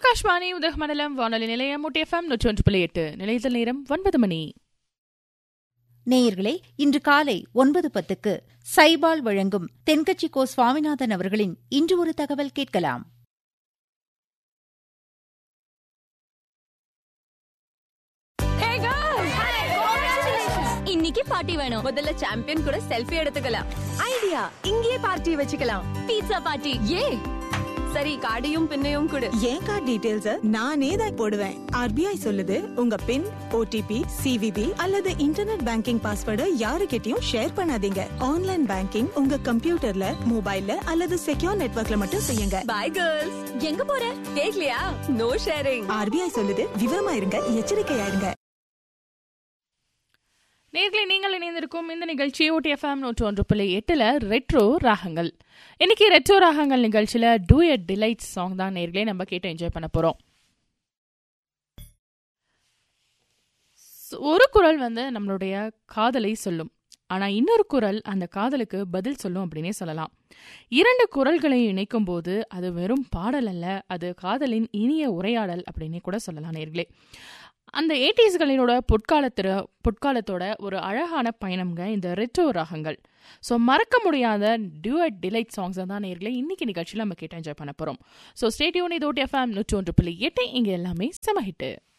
ஆகாஷ்வாணி உதகமண்டலம் வானொலி நிலையம் எஃப்எம் நூற்றி ஒன்று புள்ளி எட்டு நிலையத்தில் நேரம் ஒன்பது மணி நேயர்களே இன்று காலை ஒன்பது பத்துக்கு சைபால் வழங்கும் தென்கட்சி கோ சுவாமிநாதன் அவர்களின் இன்று ஒரு தகவல் கேட்கலாம் இன்னைக்கு பார்ட்டி வேணும் முதல்ல சாம்பியன் கூட செல்ஃபி எடுத்துக்கலாம் ஐடியா இங்கேயே பார்ட்டி வச்சுக்கலாம் பீட்சா பார்ட்டி ஏ சரி கார்டையும் பின்னையும் கொடு என் கார்டு டீடைல்ஸ் நானே தான் போடுவேன் ஆர்பிஐ சொல்லுது உங்க பின் ஓடிபி சிவிபி அல்லது இன்டர்நெட் பேங்கிங் பாஸ்வேர்டு யாருக்கிட்டயும் ஷேர் பண்ணாதீங்க ஆன்லைன் பேங்கிங் உங்க கம்ப்யூட்டர்ல மொபைல்ல அல்லது செக்யூர் நெட்வொர்க்ல மட்டும் செய்யுங்க பை கேர்ள்ஸ் எங்க போற கேக்கலையா நோ ஷேரிங் ஆர்பிஐ சொல்லுது விவரமா இருங்க எச்சரிக்கையா இருங்க நேர்களை நீங்கள் இணைந்திருக்கும் இந்த நிகழ்ச்சி ஓடிஎஃப்எம் நூற்று ஒன்று புள்ளி எட்டுல ரெட்ரோ ராகங்கள் இன்னைக்கு ரெட்ரோ ராகங்கள் நிகழ்ச்சியில டூ எட் டிலைட் சாங் தான் நேர்களே நம்ம கேட்டு என்ஜாய் பண்ண போறோம் ஒரு குரல் வந்து நம்மளுடைய காதலை சொல்லும் ஆனா இன்னொரு குரல் அந்த காதலுக்கு பதில் சொல்லும் அப்படின்னே சொல்லலாம் இரண்டு குரல்களை இணைக்கும் போது அது வெறும் பாடல் அல்ல அது காதலின் இனிய உரையாடல் அப்படின்னே கூட சொல்லலாம் நேர்களே அந்த எயிட்டிஸ்களினோட பொற்காலத்திற பொற்காலத்தோட ஒரு அழகான பயணம்ங்க இந்த ரெட்ரோ ராகங்கள் ஸோ மறக்க முடியாத டியூட் டிலைட் சாங்ஸை தான் நேர்களே இன்னைக்கு நிகழ்ச்சியில் நம்ம கேட்டு என்ஜாய் பண்ண போகிறோம் ஸோ ஸ்டேடியோன் இதோட்டி எஃப்எம் நூற்றி ஒன்று புள்ளி எட்டு இங்கே எல்லாமே செம ஹிட்டு